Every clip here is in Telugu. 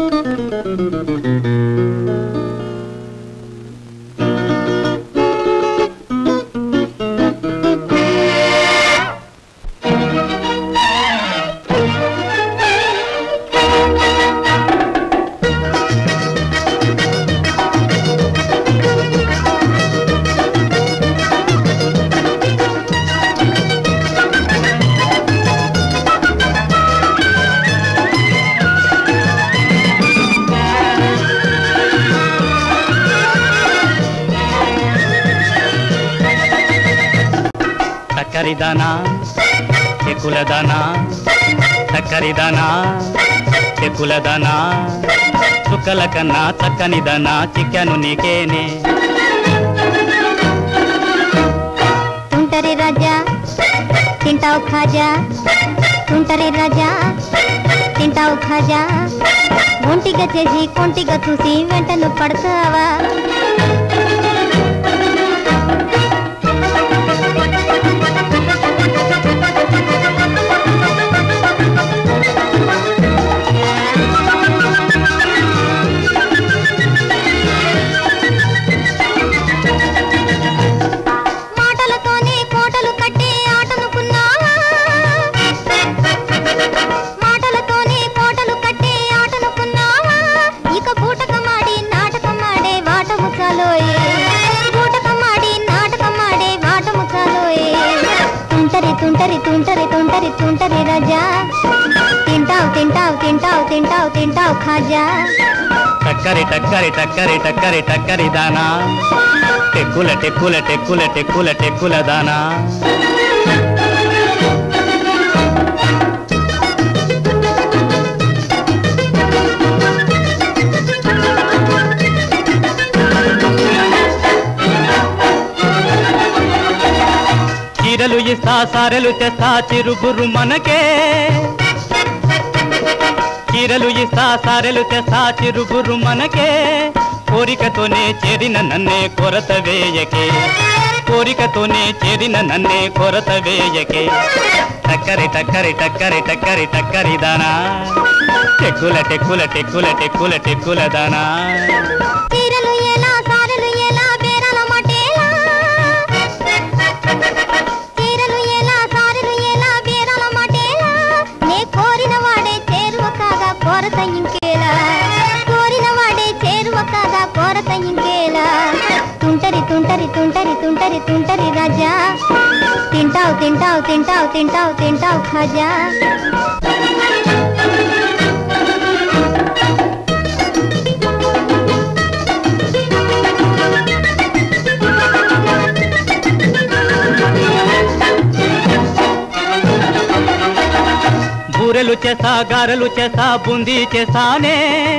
చక్కరిదానా చెక్కులదానా చక్కరిదానా చెక్కులదానా చుక్కల కన్నా చక్కనిదానా చిక్కాను నీకేనే తుంటరి రాజా తింటావు ఖాజా తుంటరి రాజా తింటావు ఖాజా ఒంటిగా చేసి కొంటిగా చూసి వెంటను పడతావా మాటలతోనే కోటలు కట్టే ఆటనుకున్నావా మాటలతోనే కోటలు కట్టే ఆటనుకున్నావా ఇక బూటకమాడి నాటకమాడే వాటము చాలోయే బూటకమాడి నాటకమాడే వాటము చాలోయే తుంటరి తుంటరి తుంటరి తుంటరి తుంటరి రాజా తింటావు తింటావు తింటావు తింటావు తింటావు ఖాజా టక్కరి టక్కరి టక్కరి టక్కరి టక్కరి దానా టెక్కుల టెక్కుల టెక్కుల టెక్కుల టెక్కుల దానా చీరలు ఇస్తా సారెలు తెస్తా చిరుగురు మనకే చీరలు ఇస్తా సారెలు తెస్తా చిరుగురు మనకే కోరికతోనే చేరిన నన్నే కొరత వేయకే కోరికతోనే చేరిన నన్నే కొరత వేయకే టక్కరి టక్కరి టక్కరి టక్కరి టక్కరి దానా టెక్కుల టెక్కుల టెక్కుల టెక్కుల టెక్కుల దానా చీరలు ఎలా సారెలు ఎలా బేరాల మటేలా చీరలు ఎలా సారెలు ఎలా బేరాల మటేలా నే కోరిన వాడే చేరువ కాగా కొరత ఇంకేలా కోరిన వాడే చేరువ కాగా కొరత ఇంకేలా తుంటరి తుంటరి తుంటరి తుంటరి తుంటరి రాజా తింటావు తింటావు తింటావు తింటావు తింటావు ఖాజా బూరెలు చేసా గారెలు చేసా బూందీ చేసానే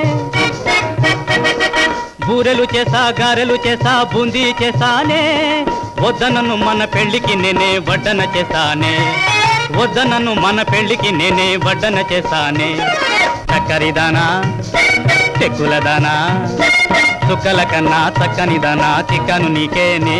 బూరెలు చేసా గారెలు చేసా బూందీ చేసానే వద్దనను మన పెళ్లికి నేనే వడ్డన చేశానే వద్దనను మన పెళ్లికి నేనే వడ్డన చేశానే చక్కరిదానా చెక్కులదానా చుక్కల కన్నా చక్కనిదానా చిక్కను నీకేనే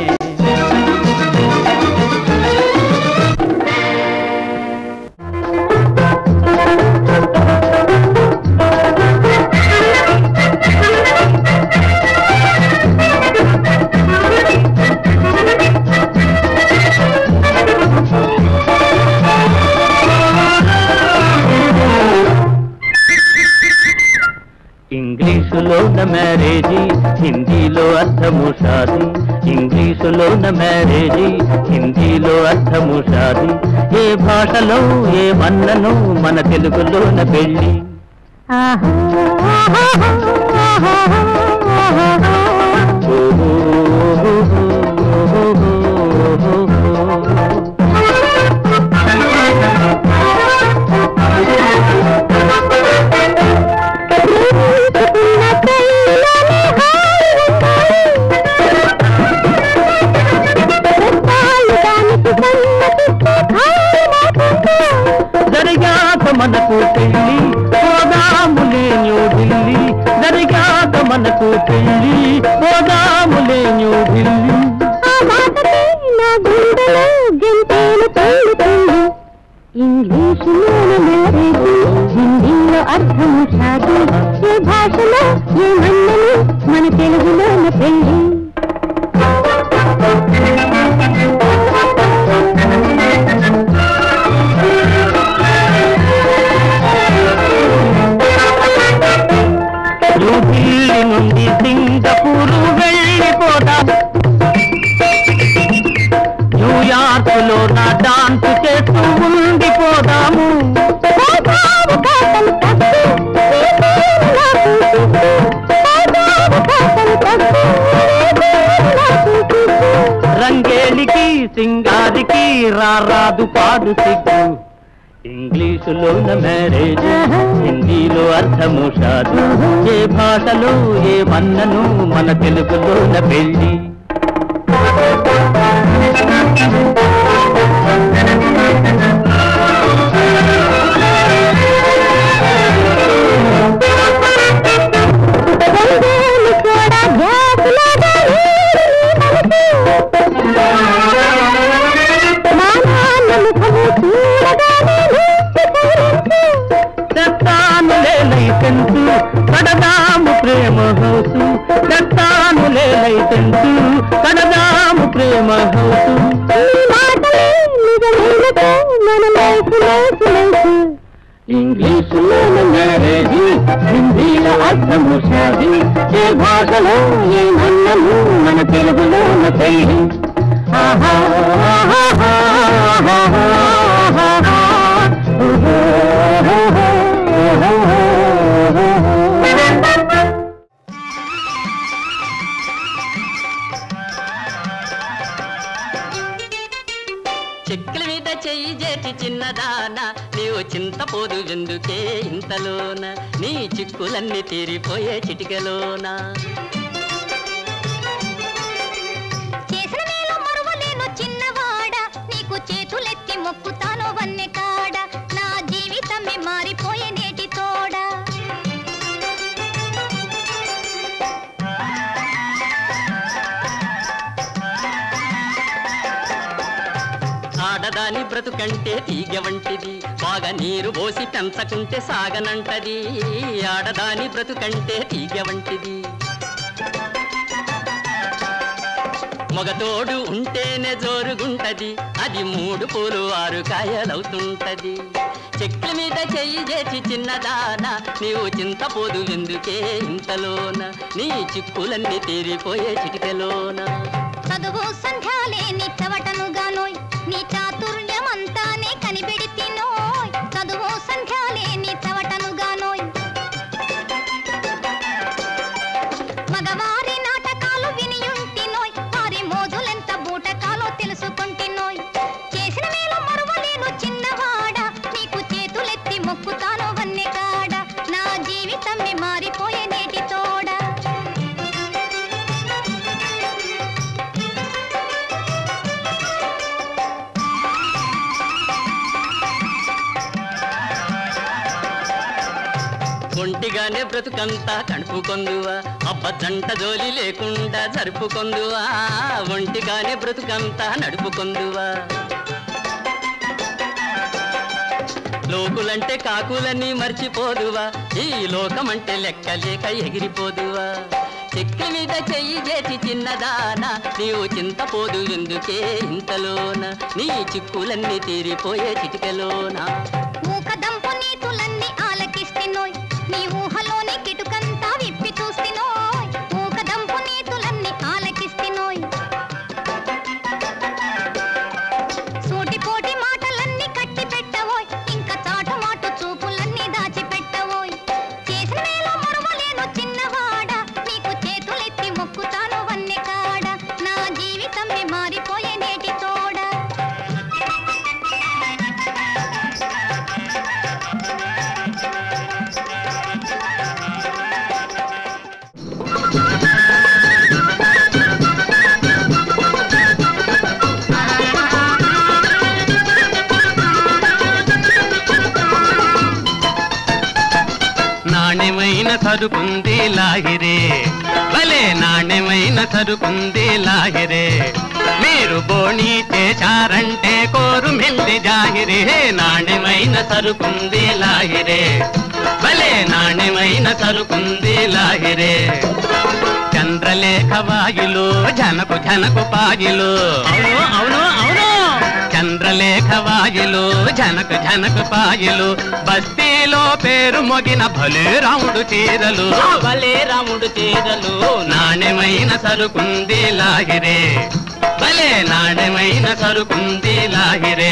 ఇంగ్లీషులోన మ్యారేజీ హిందీలో అర్థము షాది ఇంగ్లీషులోన మ్యారేజీ హిందీలో అర్థము షాది ఏ భాషలో ఏ మన్నను మన తెలుగులోన పెళ్ళి జరిగాక మనకు పెళ్ళి పోదాములే న్యూఢిల్లీ జరిగాక మనకు పెళ్ళి పోదాములే న్యూఢిల్లీ ఇంగ్లీషులోన మ్యారేజ్ హిందీలో అర్థం షాది ఏ భాషలో ఏ మన్నను మన తెలుగులోన పెళ్ళి ఢిల్లీ నుండి సింగపూరు వెళ్ళిపోతా న్యూయార్క్ లో నా డాన్స్ చేస్తూ ఉండిపోదాము రంగేలికి సింగారికి రారాదు పాడు సిగ్గు ఇంగ్లీషులోన మ్యారేజ్ హిందీలో అర్థము షాదు ఏ భాషలో ఏ మన్నను మన తెలుగులోన పెళ్ళి తెస్తానులే లైసెన్సు కడదాము ప్రేమ హౌసు తెస్తానులే లైసెన్సు కడదాము ప్రేమ హౌసు ఇంగ్లీషులో మ్యారేజ్ హిందీలో అర్థము షాది ఏ భాషలో ఏ మన్నము మన తెలుగులోన పెళ్ళి ఆహా ఆహా, ఆహా, ఆహా, ఆహా. చెక్కుల మీద చెయ్యి చేటి చిన్నదాన నీవు చింతపోదు ఎందుకే ఇంతలోన నీ చిక్కులన్నీ తీరిపోయే చిటికలోన చేసిన మేలు మరువలేను చిన్నవాడా నీకు చేతులెత్తి మొక్కుతాను వన్నె కాడ నా జీవితమే మారిపోయే నేటి తోడా ఆడదాని బ్రతుకంటే తీగ వంటిది బాగా నీరు పోసి పెంచకుంటే సాగనంటది ఆడదాని బ్రతుకంటే తీగ వంటిది మగతోడు ఉంటేనే జోరుగుంటది అది మూడు పూలు ఆరు కాయలవుతుంటది చెట్ల మీద చెయ్యి చేసి చిన్నదాన నీవు చింతపోదు ఎందుకే ఇంతలోన నీ చిక్కులన్నీ తీరిపోయే చిటికెలోన చదువు సంధ్యాలే నీ చవటను గానోయ్ నీ చాతుర్యమంతానే కనిపెడితినోయ్ చదువు సంధ్యాలే నీ చవటను గానోయ్ మగవారి నాటకాలు వినియుంటినోయ్ వారి మోజులెంత బూటకాలో తెలుసుకుంటినోయ్ చేసిన మేలు మరువలేను చిన్నవాడా నీకు చేతులెత్తి మొక్కుతాను వన్నె కాడ నా జీవితమే మారిపోయే నేటి తోడా ఒంటిగానే బ్రతుకంతా కడుపుకొందువా అబ్బ జంట జోలి లేకుండా జరుపుకొందువా ఒంటిగానే బ్రతుకంతా నడుపుకొందువా లోకులంటే కాకులని మర్చిపోదువా ఈ లోకమంటే లెక్కలేక ఎగిరిపోదువా చెక్క మీద చెయ్యి చేసి చిన్నదానా నీవు చింతపోదు ఎందుకే ఇంతలోన నీ చిక్కులన్నీ తీరిపోయే చిటికలోన మూకదంపు నీతులన్నీ ఆలకిస్తినోయ్ నీ ఊహలోని కిటుకంతా విప్పి చూస్తినోయ్ మూకదంపు నీతులన్నీ ఆలకిస్తినోయ్ సూటిపోటి మాటలన్నీ కట్టి పెట్టవోయ్ ఇంకా చాటు మాటు చూపులన్నీ దాచిపెట్టవోయ్ చేసిన మేలు మరువలేను చిన్నవాడా నీకు చేతులెత్తి మొక్కుతాను వన్నె కాడ నా జీవితమే మారిపోయే నేటి తోడా నాణ్యమైన సరుకుంది లాహిరే భలే నాణ్యమైన సరుకుంది లాహిరే మీరు బోణి చేశారంటే కోరు మెల్లి జాహిరే నాణ్యమైన సరుకుంది లాహిరే భలే నాణ్యమైన సరుకుంది లాహిరే చంద్రలేఖ వాయులు జనకు జనకు పాయులు అవును అవును అవును చంద్రలేఖ వాయులు జనకు జనకు పాయులు బస్తీలో పేరు మొగిన భలే రాముడు చీరలు భలే రాముడు చీరలు నాణ్యమైన సరుకుంది లాహిరే భలే నాణ్యమైన సరుకుంది లాహిరే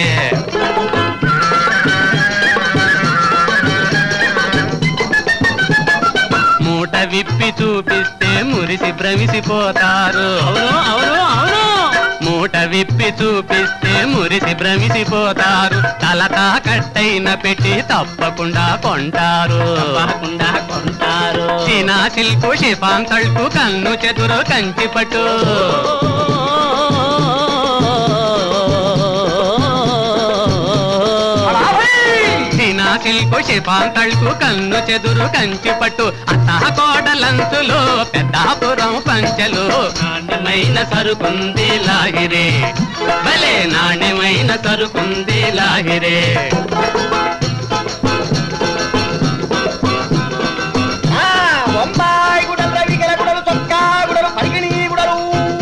మూట విప్పి చూపిస్తే మురిసి భ్రమిసిపోతారు అవును అవును అవును మూట విప్పి చూపిస్తే మురిసి భ్రమిసిపోతారు తలకా కట్టైన పెట్టి తప్పకుండా కొంటారు తప్పకుండా కొంటారు చీనా సిల్కు షిఫాన్ తడుకు కన్ను చెదురు కంచి పట్టు చీనా సిల్కు షిఫాన్ తడుకు కన్ను చెదురు కంచి పట్టు అత్త కోడలంచులు పెద్దాపురం పంచలు నాణ్యమైన సరుకుంది లాహిరే భలే నాణ్యమైన సరుకుంది లాహిరే బొంబాయి గుడలు రవికెల గుడలు చొక్కా గుడలు పరిగిణి గుడలు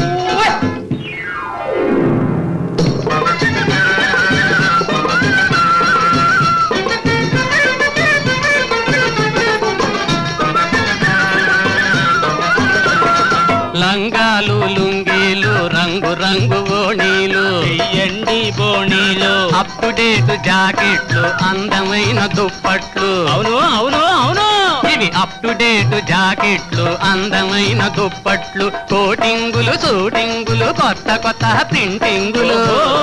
లంగాలు లుంగీలు రంగు రంగు ఓణీలు ఎండి బోణీలు అప్ టు డేట్ జాకెట్లు అందమైన దుప్పట్లు అవును అవును అవును ఇవి అప్ టు డేట్ జాకెట్లు అందమైన దుప్పట్లు కోటింగులు షూటింగులు కొత్త కొత్త ప్రింటింగులు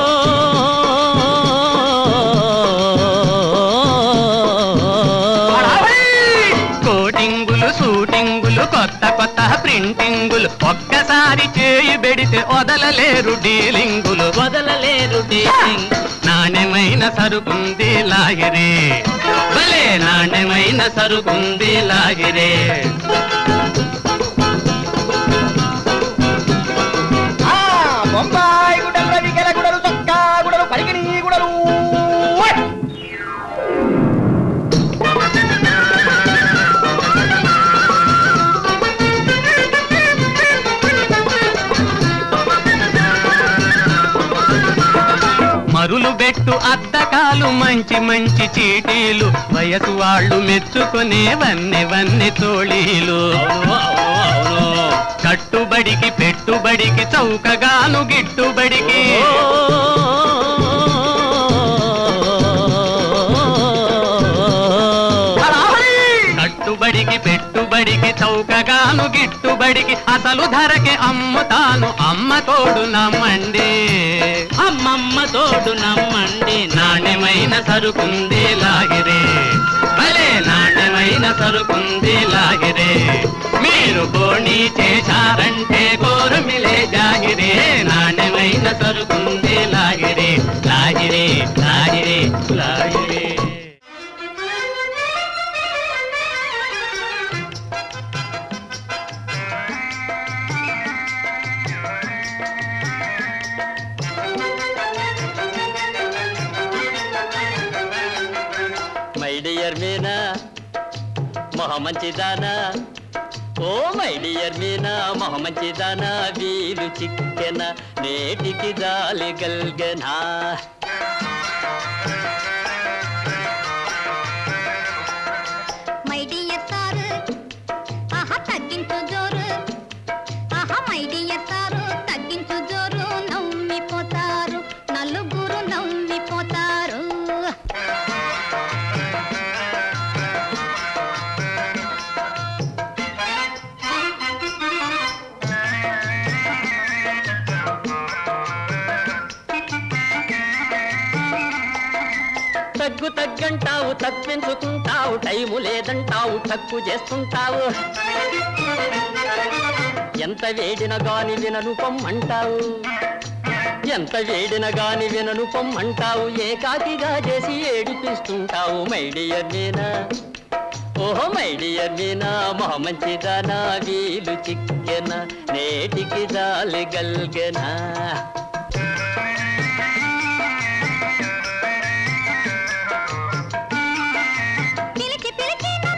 కోటింగులు షూటింగులు కొత్త కొత్త ప్రింటింగులు ఒక్కసారి చేయి పెడితే వదలలేరు డీలింగులు వదలలేరు డేటింగ్ నాణ్యమైన సరుకుంది లాగిరే భలే నాణ్యమైన సరుకుంది లాగిరే ఆ, బొంబాయి గుడలు రవికెల గుడలు చొక్కా గుడలు పరిగిణి గుడలు మరులు బెట్టు అద్దకాలు మంచి మంచి చీటీలు వయసు వాళ్ళు మెచ్చుకునే వన్నె వన్నె తోళీలు అవును అవును అవును కట్టుబడికి పెట్టుబడికి చౌకగాను గిట్టుబడికి కట్టుబడికి పెట్టుబడికి చౌకగాను గిట్టుబడికి అసలు ధరకి అమ్ముతాను అమ్మ తోడు నమ్మండి అమ్మమ్మ తోడు నమ్మండి నాణ్యమైన సరుకుంది లాగిరే భలే నాణ్యమైన సరుకుంది లాగిరే మీరు బోణి చేశారంటే కోరుమిలే జాగిరే నాణ్యమైన సరుకుంది లాగిరే లాగిరే లాగిరే లాగిరే మై డియర్ మీనా మొహ మంచిదానా ఓ మై డియర్ మీనా మొహ మంచిదానా వీలు చిక్కెన నేటికి జాలి గల్గనా మై డియర్ సారు ఆహా తగ్గించు జోరు ఆహా మై డియర్ సారు తగ్గించు జోరు నవ్విపోతారు నలుగురు నవ్విపోతారు తగ్గు తగ్గంటావు తప్పించుకుంటావు టైము లేదంటావు తక్కు చేస్తుంటావు ఎంత వేడిన గాని వినను పొమ్మంటావు ఎంత వేడిన గాని వినను పొమ్మంటావు ఏకాకిగా చేసి ఏడిపిస్తుంటావు మైడియర్ మీనా ఓహో మైడియర్ మీనా మొహ మంచిదానా వీలు చిక్కెన నేటికి జాలి గల్గెనా పిలిచి పిలిచి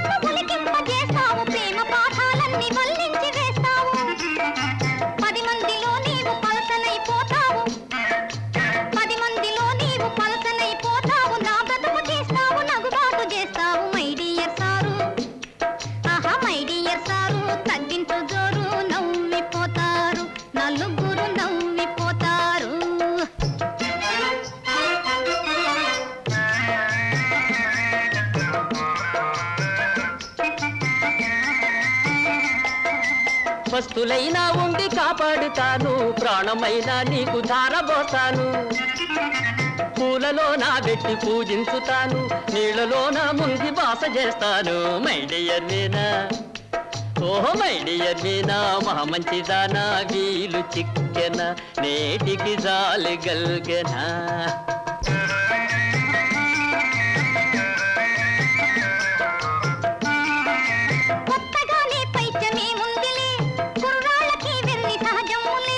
పస్తులైనా ఉండి కాపాడుతాను ప్రాణమైనా నీకు ధారబోతాను పూలలో నా పెట్టి పూజించుతాను నీళ్ళలో నా ముంగి బాస చేస్తాను మైడియర్ మీనా ఓహో మైడియర్ మీనా మహా మంచిదానా వీలు చిక్కెన నేటికి జాలి గల్గెనా కొత్తగానే పైచమే ముందిలే కుర్రాళ్ళకి వెర్రి సహజములే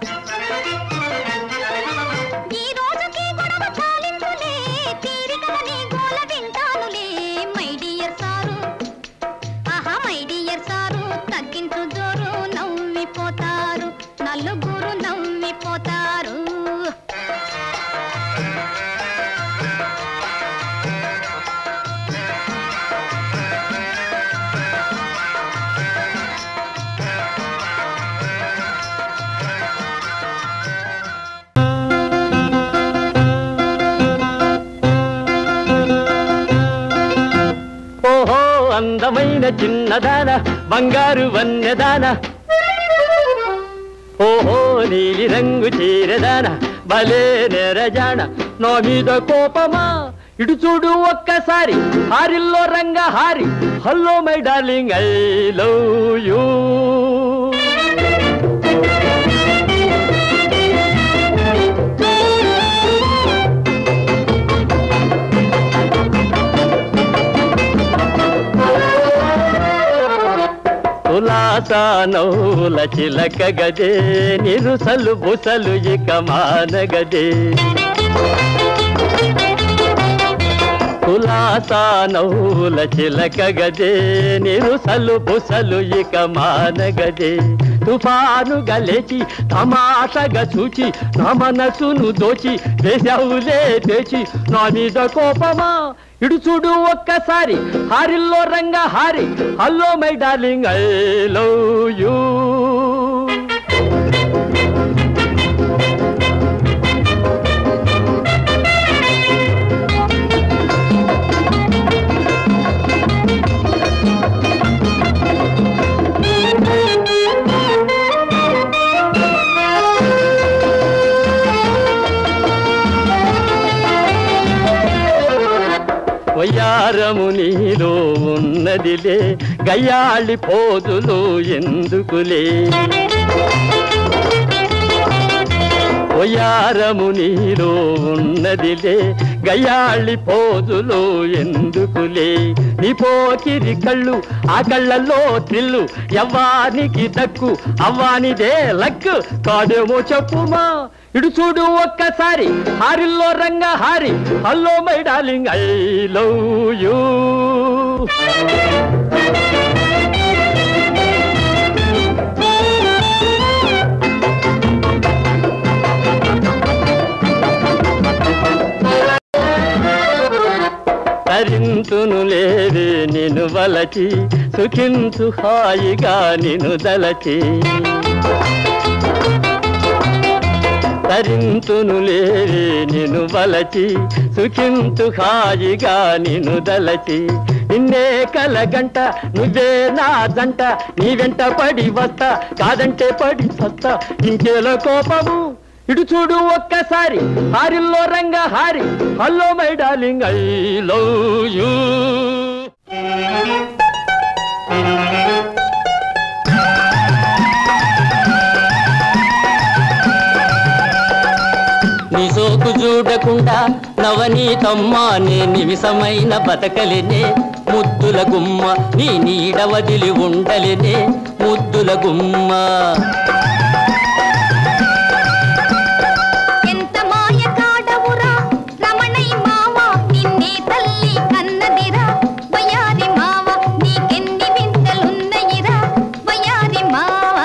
ఈ రోజుకి గొడవ చాలింపులే తీరికని గోల వింటానులే మై డియర్ సారు ఆహా మై డియర్ సారు తగ్గించు జోరు నవ్విపోతారు నలుగురు నవ్విపోతారు ఓహో అందమైన చిన్నదాన బంగారు వన్యదాన ఓహో నీలి రంగు చీరదాన భలే నెరజాన నా మీద కోపమా ఇటు చూడు ఒక్కసారి హారిల్లో రంగ హారి hello my darling I love you ఉలాసా నౌల చిలక గదే నిరుసలు బుసలు ఇక మానగదే కులాసా నౌల చిలక గదే నిరుసలు బుసలు ఇక మానగదే తుఫాను గలేచి తమాషగా చూచి నా మనసును దోచి వేసావులే తెచి నా మీద కోపమా ఇడు చూడు ఒక్కసారి హారిల్లో రంగ హారి hello my darling I love you వయ్యారము నీలో ఉన్నదిలే గయ్యాళి పోదులు ఎందుకులే వయ్యారము నీలో ఉన్నదిలే గయ్యాళి పోదులు ఎందుకులే నీ పోకిరి కళ్ళు ఆ కళ్ళల్లో త్రిల్లు ఎవ్వానికి దక్కు అవ్వానిదే లక్కు కాదేమో చెప్పుమా ఇడు చూడు ఒక్కసారి హారిల్లో రంగ హారి hello my darling I love you తరింతును లేవే నిన్ను వలచి సుఖించు హాయిగా నిన్ను దలచి తరింతును లేవే నిన్ను వలచి సుఖింతు హాయిగా నిన్ను దలచి నిన్నే కలగంట నువ్వే నా జంట నీ వెంట పడి వస్తా కాదంటే పడి సత్తా ఇంకేలో కోపము ఇటు చూడు ఒక్కసారి హారిల్లో రంగ హారి hello my darling I love you నీ సోకు చూడకుండా నవనీతమ్మా నే నిమిషమైన బతకలేనే ముద్దుల గుమ్మ నీ నీడ వదిలి ఉండలేనే ముద్దుల గుమ్మ ఎంత మాయ కాడవురా రమణై మావ నిన్నే తల్లి కన్నదిరా వయారి మావ నీకెన్ని వింతలున్నయిరా వయారి మావ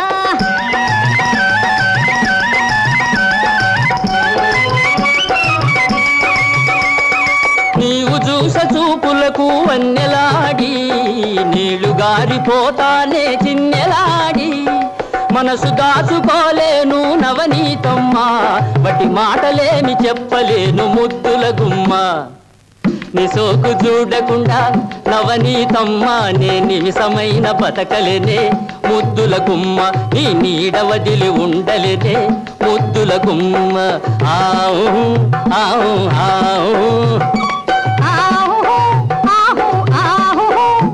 నీవు చూస చూపులకు వన్నెలాడి నీళ్లు గారిపోతానే చిన్నెలాడి మనసు దాచుకోలేను నవనీతమ్మా బట్టి మాటలేమి చెప్పలేను ముద్దుల గుమ్మ నీ సోకు చూడకుండా నవనీతమ్మ నే నిమిషమైన బతకలేనే ముద్దుల గుమ్మ నీ నీడ వదిలి ఉండలేనే ముద్దుల గుమ్మ ఆవు ఆవు ఆవు ఆహో ఆహో ఆహో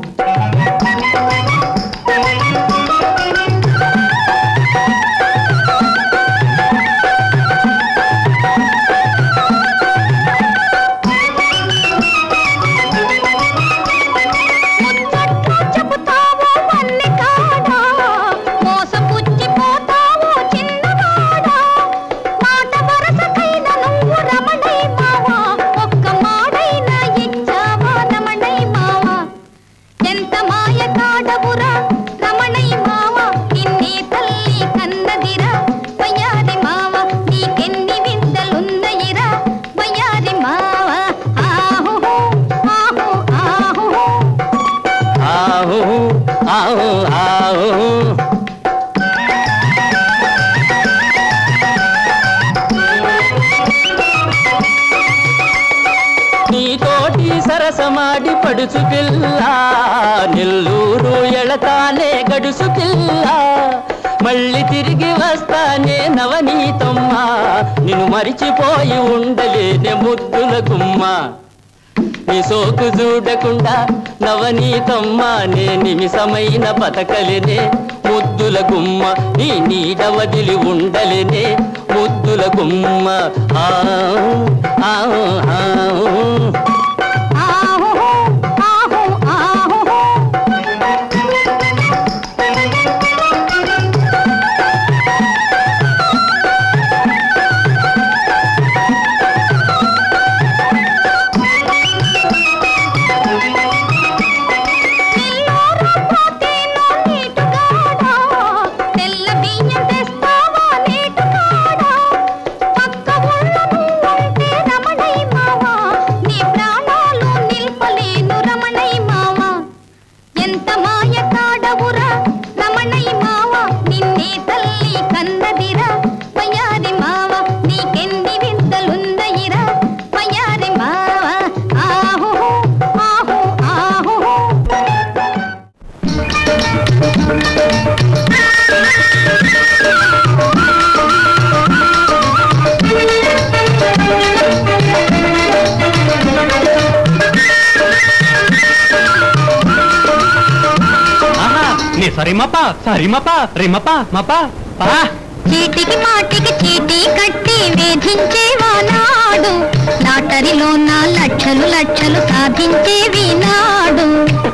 ముచ్చట్లు చెబుతావో వన్నె కాడా మోసపుచ్చిపోతావో చిన్నవాడా మాట వరసకైన నువ్వు రమణై మావా ఒక్క మాడైనా ఇచ్చావా రమణై మావా ఎంత మాయ కాడవురా రమణై మావా నిన్నే తల్లి కన్నదిరా వయ్యారి మావా నీకెన్ని వింతలున్నయిరా వయ్యారి మావా ఆహు ఆహు ఆహు ఆవు ఆవు ఆవు నీతోటి సరసమాడి పడుచు పిల్ల నెల్లూరు ఎళతానే గడుసు పిల్ల మళ్ళీ తిరిగి వస్తానే నవనీతమ్మ నిన్ను మరిచిపోయి ఉండలేనే ముద్దుల గుమ్మ నీ సోకు చూడకుండా నవనీతమ్మ నే నిమిషమైన బతకలేనే ముద్దుల గుమ్మ నీ నీడ వదిలి ఉండలేనే ముద్దుల గుమ్మ ఆ ఆ ఆ ఆహు ఆహు ఆహు పిల్లోరా పోతేనో నీటుగాడా, తెల్ల బియ్యం తెస్తావా నీటుగాడా? పక్క ఊళ్ళ నువ్వుంటే రమణై మావా, నీ ప్రాణాలు నిల్పలేను రమణై మావా. ఎంత మాయ కాడవురా రమణై మావా, నిన్నే తల్లి కన్నదిరా వయ్యారి మావా, నీకెన్ని వింతలున్నయిరా వయ్యారి మావా. ఆహు ఆహు ఆహు ఆహా నీ సరిమప సరిమప రిమప మప పా చీటికి మాటికి చీటీ కట్టి వేధించేవానాడు లాటరీలో నా లక్షలు లక్షలు సాధించేవి నాడు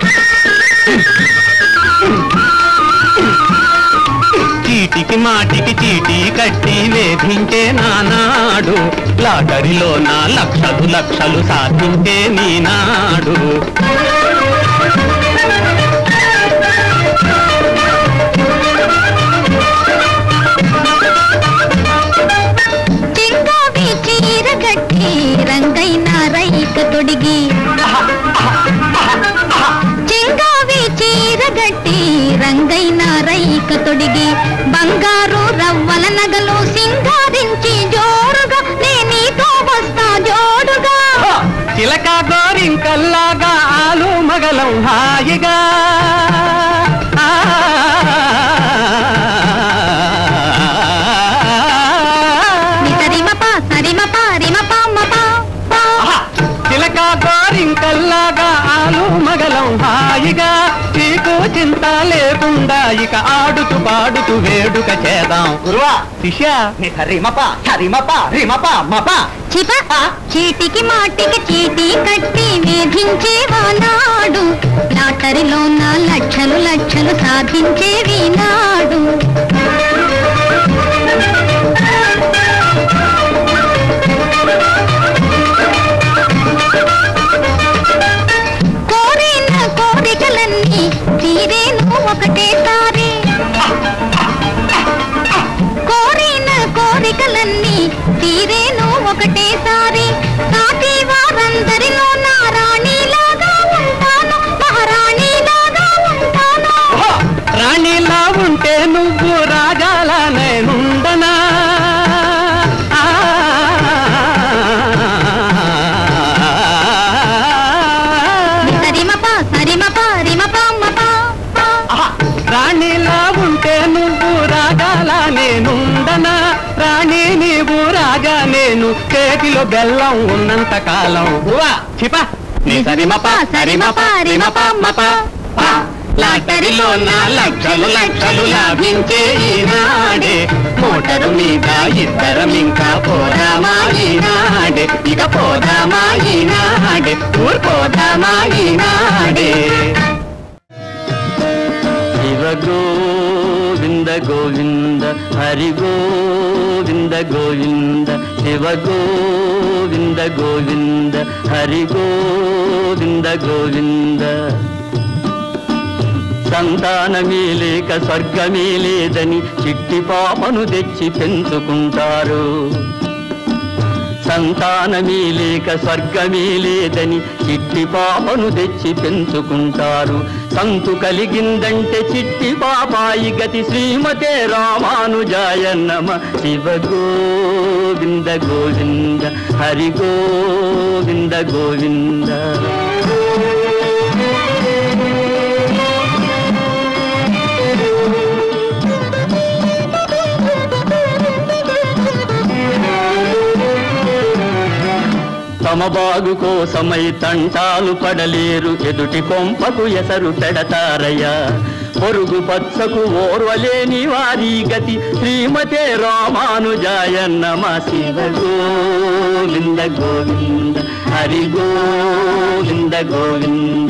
చీటికి మాటికి చీటీ కట్టి వేధించే నానాడు లాటరీలో నా లక్షలు లక్షలు సాధించే నీనాడు చెంగావి చీర గట్టి రంగైన రైక తొడిగి చెంగావి చీర గట్టి రంగైన రైక తొడిగి బంగారు రవ్వల నగలు సింగారించి జోరుగా నే నీతో వస్తా జోడుగా చిలక గోరింకల్లాగా ఆలు మగలం హాయిగా ఆ. ని సరిమప సరిమప రిమప మప పా. ఆహా! చిలక గోరింకల్లాగా ఆలు మగలం హాయిగా నీకు చింత లేకుండా ఇక ఆడుతూ పాడుతూ వేడుక చేద్దాం గురువా శిష్య నీ సరిమప సరిమప రిమప మప చిప చీటికి మాటికి చీటీ కట్టి వేధించేవానాడు లాటరీలో నా లక్షలు లక్షలు సాధించేవి నాడు కోరిన కోరికలన్నీ తీరేను ఒకటేసారి కోరిన కోరికలన్నీ తీరేను ఒకటేసారి సాటి వారందరిలో నా రాణిలాగా ఉంటాను మహారాణిలాగా ఉంటాను రాణిలా ఉంటే నువ్వు రాజాల నేనుండనా ఆ. సరిమప విను చేతిలో బెల్లం ఉన్నంత కాలం చిప నీ సరిమప సరిమప రిమప మప ప. లాటరీలో నా లక్షలు లక్షలు లాభించే ఈనాడే మోటరు మీద ఇద్దరం ఇంకా పోదామా ఈనాడే ఇక పోదామా ఈనాడే ఊరు పోదామా ఈనాడే శివ గోవింద గోవింద హరి గోవింద గోవింద శివ గోవింద గోవింద హరి గోవింద గోవింద సంతానమే లేక స్వర్గమే లేదని చిట్టి పాపను తెచ్చి పెంచుకుంటారు సంతానమే లేక స్వర్గమే లేదని చిట్టి పాపను తెచ్చి పెంచుకుంటారు సంతు కలిగిందంటే చిట్టి పాపాయి గతి శ్రీమతే రామానుజాయ నమ శివ గోవింద గోవింద హరి గోవింద గోవింద తమ బాగు కోసమై తంటాలు పడలేరు ఎదుటి కొంపకు ఎసరు పెడతారయ్యా పొరుగు పచ్చకు ఓర్వలేని వారి గతి శ్రీమతే రామానుజాయ నమ శివ గోవింద గోవింద హరి గోవింద గోవింద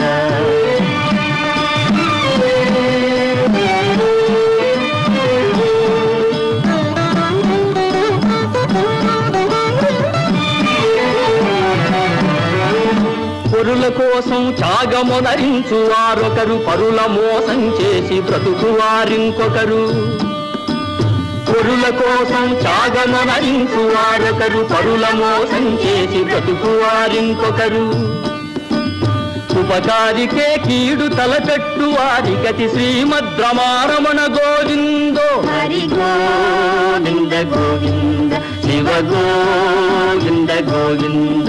పొరుల కోసం త్యాగమునరించు వారొకరు పరుల మోసం చేసి బ్రతుకు వారింకొకరు పొరుల కోసం త్యాగమునరించు వారొకరు పరుల మోసం చేసి బ్రతుకు వారింకొకరు ఉపకారికే కీడు తలపెట్టు వారి గతి శ్రీమద్రమారమణ గోవిందో హరి గోవింద గోవింద శివ గోవింద గోవింద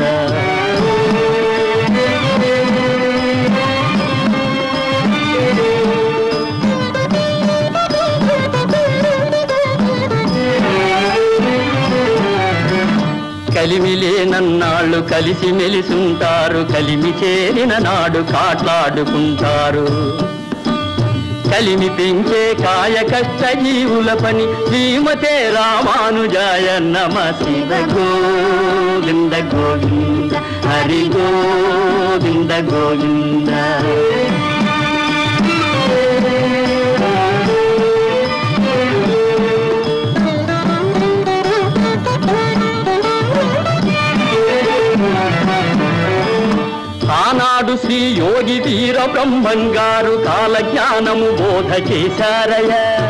కలిమిలేనన్నాళ్ళు కలిసి మెలిసుంటారు కలిమి చేరిన నాడు కాట్లాడుకుంటారు కలిమి పెంచే కాయ కష్ట జీవుల పని శ్రీమతే రామానుజాయ నమ శివ గోవింద గోవింద హరి గోవింద గోవింద ఆనాడు శ్రీ యోగి వీర బ్రహ్మంగారు కాలజ్ఞానము బోధ చేశారయ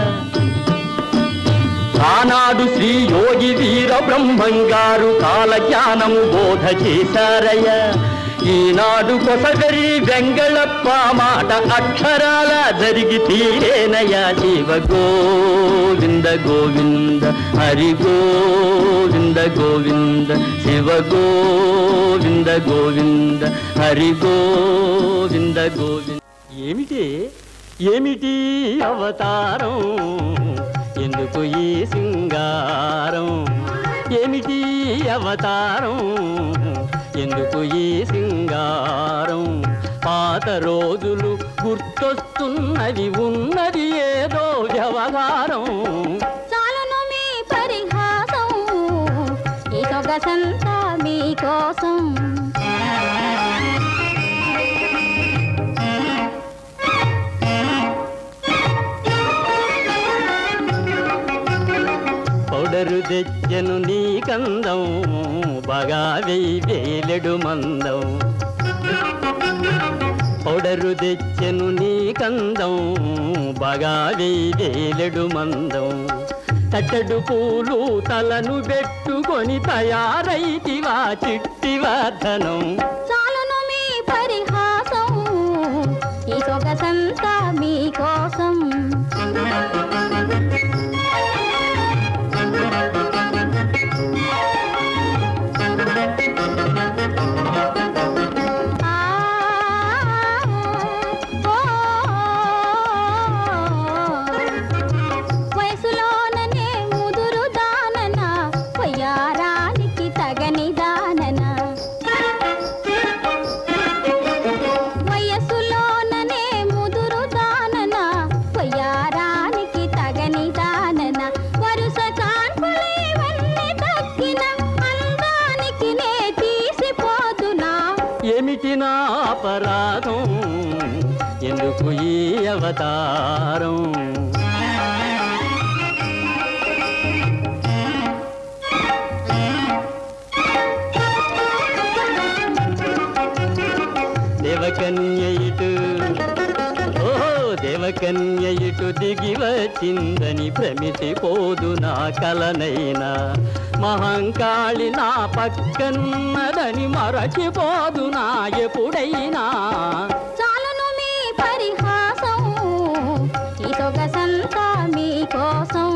ఆనాడు శ్రీ యోగి వీర బ్రహ్మంగారు కాలజ్ఞానము బోధ చేశారయ ఈనాడు కొసగరి వెంగళప్ప మాట అక్షరాల జరిగి తీరేనయా శివ గోవింద గోవింద హరి గోవింద గోవింద శివ గోవింద గోవింద హరి గోవింద గోవింద ఏమిటి ఏమిటి అవతారం ఎందుకు ఈ సింగారం ఏమిటి అవతారం ఎందుకు ఈ సింగారం పాత రోజులు గుర్తొస్తున్నది ఉన్నది ఏదో వ్యవహారం చాలును మీ పరిహాసం ఈ సొగసంతా మీకోసం పౌడరు తెచ్చను నీ కందం బాగా వెయ్యి వేలెడు మందం పౌడరు తెచ్చెను నీ కందం బాగా వెయ్యి వేలెడు మందం తట్టడు పూలు తలను పెట్టుకొని తయారైతివా చిట్టి వర్ధనం చాలును మీ పరిహాసం ఈ సొగసంతా మీకోసం ఆ, ఓ, వయసులోననే ముదురు దానన పొయ్యారానికి తగ నాథం ఎందుకు ఈ అవతారం దేవకన్య ఇటు ఓ దేవకన్య ఇటు దిగి వచ్చిందని భ్రమిసిపోదు నా కలనైనా మహంకాళి నా పక్కనున్నదని మరచిపోదు నా ఎప్పుడైనా చాలును మీ పరిహాసం ఈ సొగసంతా మీకోసం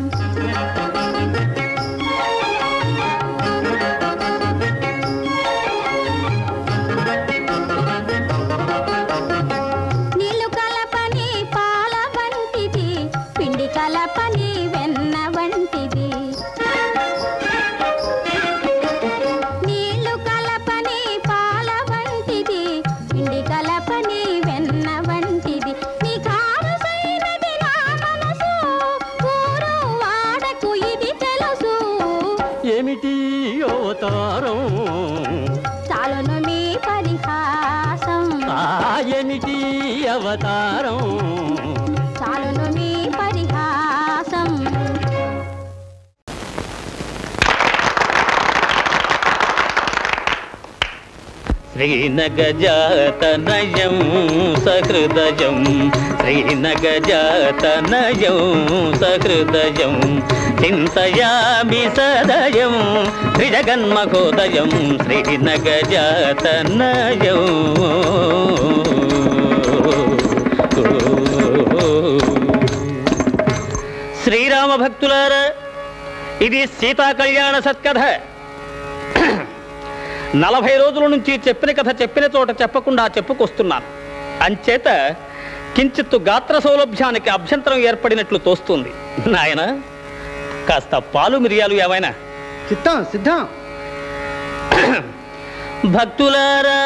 నీళ్లు కలపని పాల వంటిది పిండి కలపని వెన్న వంటిది నీళ్లు కలపని పాల వంటిది పిండి కలపని వెన్న వంటిది నీ కావలసినది నా మనసు ఊరు వాడకు ఇది తెలుసు ఏమిటి అవతారం చాలును మీ పరిహాసం ఆ ఏమిటి అవతారం చాలును మీ పరిహాసం శ్రీనగజాతనయం సహృదయం శ్రీనగజాతనయం సహృదయం చింతయామి సదయం త్రిజగన్మహోదయం శ్రీనగజాతనయం శ్రీరామ భక్తులారా ఇది సీతా కళ్యాణ సత్కథ నలభై రోజుల నుంచి చెప్పిన కథ చెప్పిన చోట చెప్పకుండా చెప్పుకొస్తున్నాను అంచేత కించిత్తు గాత్ర సౌలభ్యానికి అభ్యంతరం ఏర్పడినట్లు తోస్తుంది నాయన కాస్త పాలు మిరియాలు ఏమైనా సిద్ధం సిద్ధం భక్తులారా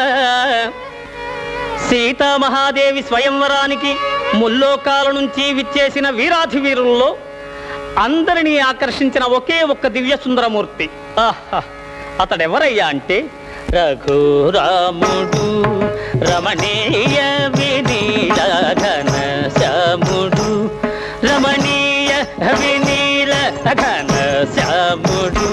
సీతామహాదేవి స్వయంవరానికి ముల్లోకాల నుంచి విచ్చేసిన వీరాధి వీరుల్లో అందరినీ ఆకర్షించిన ఒకే ఒక్క దివ్య సుందరమూర్తి ఆహా అతడెవరయ్యా అంటే రఘురాముడు రమణీయ వినీలఘన శ్యాముడు రమణీయ వినీల ఘన శ్యాముడు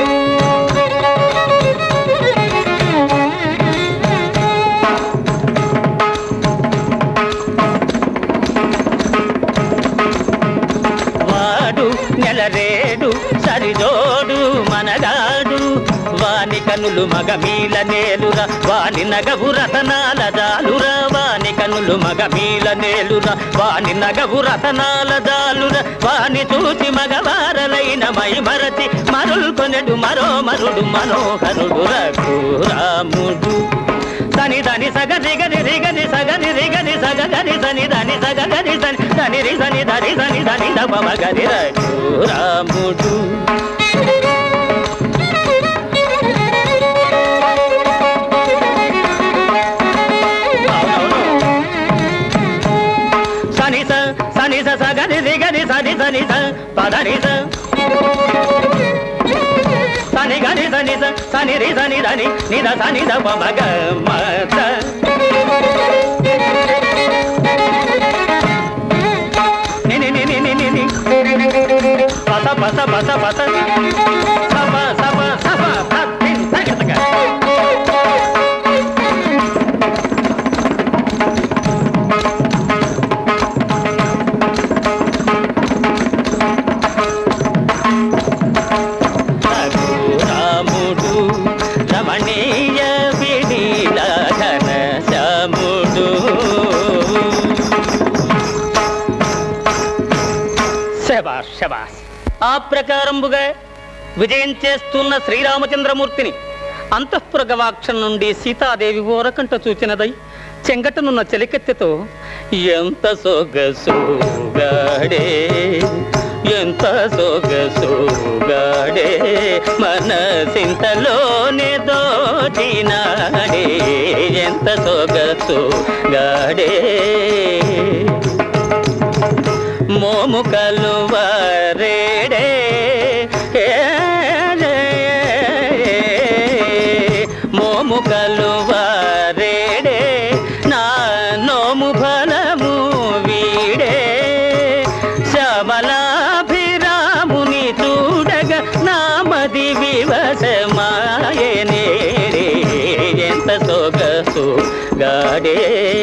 వాడు నెలరేడు సరిజోడు మనగాడు వాని కనులు మగమీల నేలురా వాని నగవు రతనాల జాలురా వాని కనులు మగమీల నేలురా వాని నగవు రతనాల జాలురా వాని చూసి మగవారలైన మై మరచి మరుల్కొనెడు మరో మరుడు మనోహరుడు రఘురాముడు సని దని సగ రిగని రిగని సగని రిగని సగ గని సని దని సగ గని సని దని రి సని దని సని దని దప మగరి రాముడు సని స సని స సగని రిగని సని సని స పదని స సని గని సని స సని రి సని దని నిద సని ద ప మగ మత ని ని ని ని ని ని ని పస పస పస పస సప సప సప పత్తిన్ తగతగ రాముడు రమణీయ వినీల ఘన శ్యాముడు శబాష్ శబాష్ ఆ ప్రకారంబుగా విజయం చేస్తున్న శ్రీరామచంద్రమూర్తిని అంతఃపుర గవాక్షం నుండి సీతాదేవి ఓరకంట చూచినదై చెంగటనున్న చెలికెత్తెతో ఎంత సొగసుగాడే ఎంత సొగసుగాడే మనసింతలోనే దోచినాడే ఎంత సొగసుగాడే మోము కలువరేడే మోము కలువరేడే మోము బలము వీడే శ్యామలాభిరాముని చూడగా నామది వివసమాయనే ఎంత సొగసు గాడే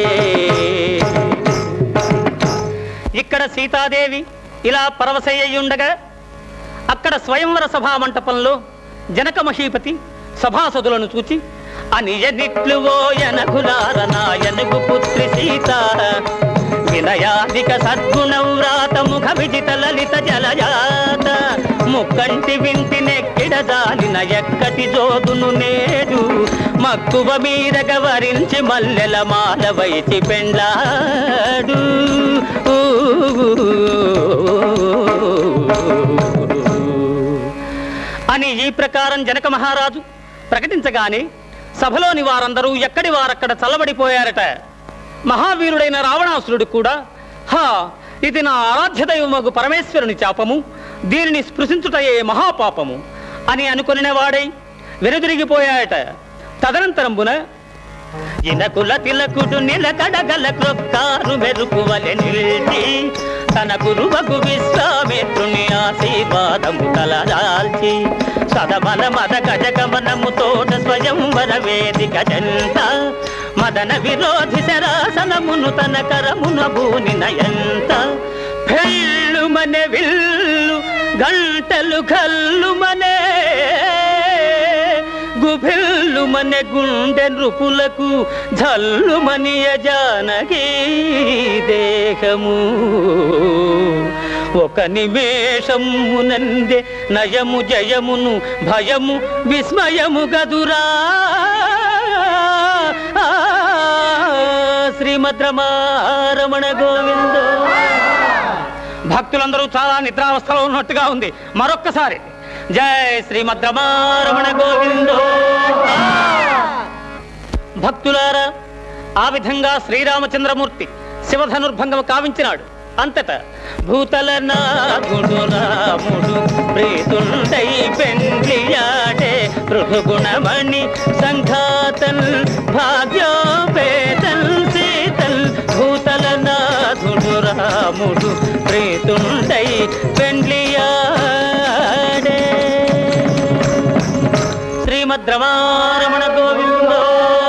ఇక్కడ సీతాదేవి ఇలా పరవశయ్యుండగా అక్కడ స్వయంవర సభా మంటపంలో జనక మహీపతి సభాసదులను చూచి అనియనిట్లు ఓ యనకులార నాయనకు పుత్రి సీత వినయాదిక సద్గుణం వ్రాత ముఖ విజిత లలిత జలజాత ముక్కంటి వింటి నెక్కిడ జాలిన ఎక్కటి జోదును నేడు మక్కువ మీద గవరించి మల్లెల మాల వైచి పెండ్లాడు అని ఈ ప్రకారం జనక మహారాజు ప్రకటించగానే సభలోని వారందరూ ఎక్కడి వారక్కడ చల్లబడిపోయారట మహావీరుడైన రావణాసురుడు కూడా హా ఇది నా ఆరాధ్య దైవమగు పరమేశ్వరుని చాపము దీనిని స్పృశించుటయే మహాపాపము అని అనుకొనిన వాడై వెనుదిరిగిపోయాయట తదనంతరంబున ఇనకుల తిలకుడు నిలకడగల క్రొక్కారు మెరుపువలె నిలిచి తన గురువకు విశ్వామిత్రుని ఆశీర్వాదము తలదాల్చి సదమన మద గజగమనము తోట స్వయంవర వేదిక జంట మదన విరోధి శరాసనమును తన కరమున భూనిన ఎంత పెళ్ళు మనే విల్లు గంటలు కల్లు మనే గుభిల్లు మన గుండె నృపులకు జల్లు మనియ జానకి దేహము ఒక నిమేషమునందే నయము జయమును భయము విస్మయము గదురా శ్రీమద్రమారమణ గోవిందో భక్తులందరూ చాలా నిద్రావస్థలో ఉన్నట్టుగా ఉంది మరొక్కసారి జై శ్రీమద్రమారమణ గోవిందో భక్తులారా ఆ విధంగా శ్రీరామచంద్రమూర్తి శివధనుర్భంగం కావించినాడు అంతట భూతల నాథుడు రాముడు ప్రీతుండై పెండ్లియాడే పృథుగుణమణి సంఘాతల్ భాగ్యోపేతల్ సీతల్ భూతల నాథుడు రాముడు ప్రీతుండై పెండ్లియాడే శ్రీమద్రమారమణ గోవిందో